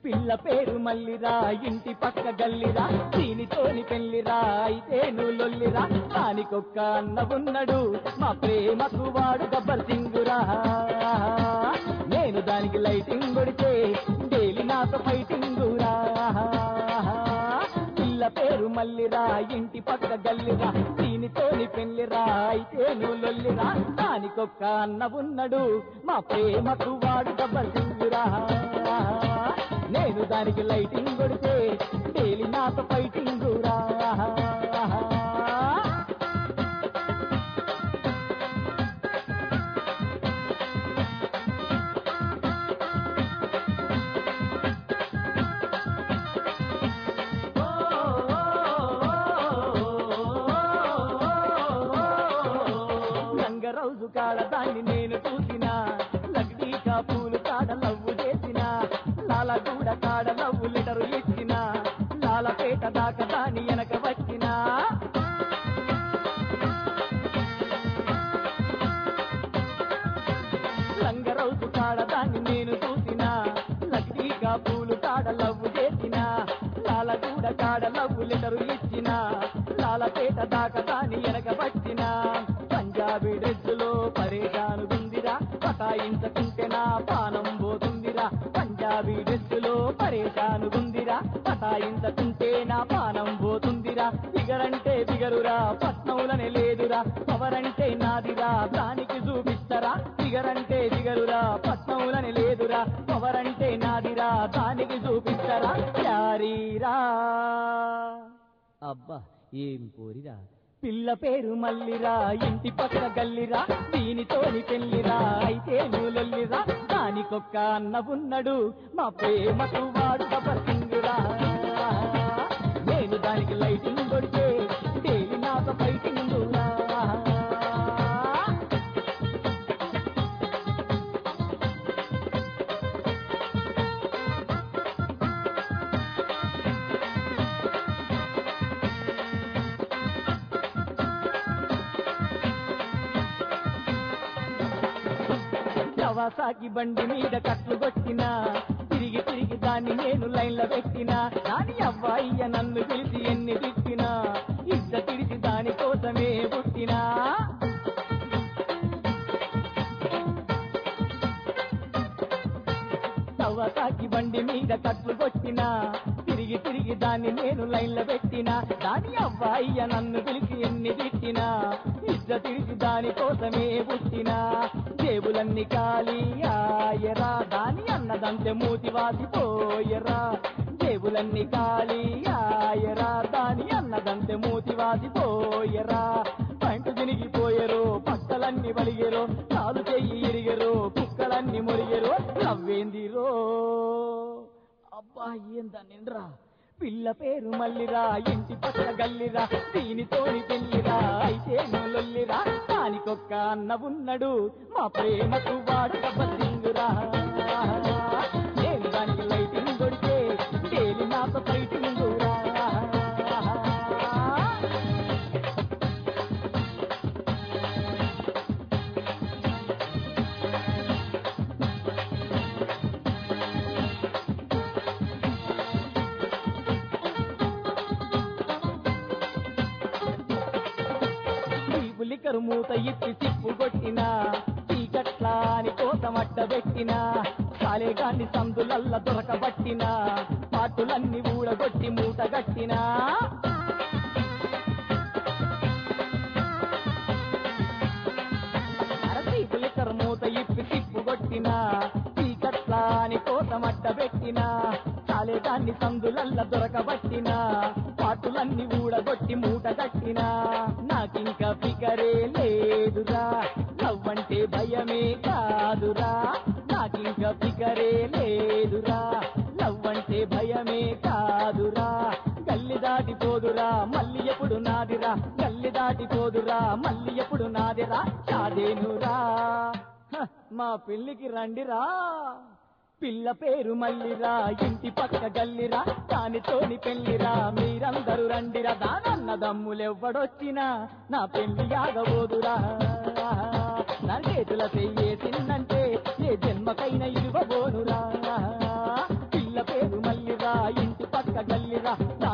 పిల్ల పేరు మల్లిరా ఇంటి పక్క గల్లిరా దీనితోని పెళ్లిరా అయితే నువ్వు లొల్లిరా దానికొక్క అన్న ఉన్నాడు మా ప్రేమకు వాడు గబ్బర్ సింగురా నేను దానికి లైటింగ్ కొడితే డైలీ నాతో ఫైటింగురా పిల్ల పేరు మల్లిరా ఇంటి పక్క గల్లిరా దీనితోని పెళ్లిరా అయితే నువ్వు లొల్లిరా దానికొక్క అన్న ఉన్నాడు మా ప్రేమకు వాడు గబ్బర్ సింగురా నేను దానికి లైటింగ్ కొడితే డైలీ నాతో ఫైటింగురా రంగరౌజు కాడ దాన్ని నేను చూసిన లగ్డీకా పూలు కాడ లవ్వు చేసిన లాలగూడ కాడ లవ్వు లెటరు ఇచ్చిన లాలపేట దాకా దాని వెనక వచ్చిన రంగరౌజు కాడ దాన్ని నేను చూసిన లగ్డీకా పూలు కాడ లవ్వు చేసిన లాలగూడ కాడ లవ్వు లెటరు ఇచ్చిన లాలపేట దాకా దాని వెనక వచ్చిన పంజాబీ డ్రెస్సులో పరేషాను గుందిరా పటాయించకుంటే నా పానం పోతుందిరా పంజాబీ డ్రెస్సులో పరేషాను గుందిరా పటాయించకుంటే నా పానం పోతుందిరా బిగరంటే బిగరురా పట్నవులనే లేదురా పవరంటే నాదిరా దానికి చూపిస్తరా బిగరంటే బిగరురా పట్నవులని లేదురా పవరంటే నాదిరా దానికి చూపిస్తరా యారీరా అబ్బా ఏం కోరిరా పిల్ల పేరు మల్లిరా ఇంటి పక్క గల్లిరా దీనితోని పెళ్లిరా అయితే నూలొల్లిరా దానికొక్క అన్న ఉన్నాడు మా ప్రేమకు వాడు సింగురా నేను దానికి లైటింగ్ కొడితే డైలీ నాతో ఫైటింగురా కవాసాకి బండి మీద కట్లు కొట్టిన తిరిగి తిరిగి దాన్ని నేను లైన్లో పెట్టినా దాని అవ్వాయ్య నన్ను పిలిచి ఎన్ని తిట్టినా ఇద్ద తిరిగి దాని కోసమే పుట్టినా కవాసాకి బండి మీద కట్లు కొట్టినా తిరిగి తిరిగి దాన్ని నేను లైన్లో పెట్టినా దాని అవ్వాయ్య నన్ను పిలిచి ఎన్ని తిట్టినా ఇద్ద తిరిగి దాని కోసమే పుట్టినా జేబులన్నీ ఖాళీ ఆయరా దాని అన్నదంతే మూతి వాసిపోయరా జేబులన్నీ ఖాళీ ఆయరా దాని అన్నదంతే మూతి వాసిపోయరా పంట తినిగిపోయరో పక్కలన్నీ వలిగెరో కాలు చెయ్యి ఇరిగెరో కుక్కలన్నీ మురిగెరో నవ్వేందిరో అబ్బా ఏందా నిండ్రా పిల్ల పేరు మల్లిరా ఇంటి పక్క గల్లిరా దీనితోని పెళ్లిరా అయితే నొల్లిరా దానికొక్క అన్న ఉన్నాడు మా ప్రేమకు వాడు సింగురా నేను దానికి లైటింగ్ కొడితే డైలీ నాతో ఫైటింగురా లిక్కరు మూత ఇప్పి తిప్పు కొట్టిన చీకట్లాని కోసమట్ట పెట్టిన కాలేగాన్ని సందులల్ల దొరకబట్టిన పాటులన్నీ ఊడగొట్టి మూట గట్టిన అరసీపు లిక్కరు మూత ఇప్పి తిప్పు కొట్టిన చీకట్లాని కోసమట్ట పెట్టిన కాలేగాన్ని సందులల్ల దొరకబట్టిన పాటులన్నీ ఊడగొట్టి మూట కట్టిన నాకింక ఫికరే లేదురా నవ్వంటే భయమే కాదురా నాకింక ఫికరే లేదురా నవ్వంటే భయమే కాదురా గల్లి దాటిపోదురా మళ్ళీ ఎప్పుడు నాదిరా గల్లి దాటిపోదురా మళ్ళీ ఎప్పుడు నాదిరా చాదేనురా హ, మా పెళ్లికి రండిరా పిల్ల పేరు మల్లిరా ఇంటి పక్క గల్లిరా దానితోని పెళ్లిరా మీరందరూ రండిరా దానన్న దమ్ములెవ్వడొచ్చినా నా పెళ్లి ఆగబోదురా నా చేతుల చెయ్యేసిందంటే ఏ జన్మకైనా ఇవ్వబోనురా పిల్ల పేరు గల్లిరా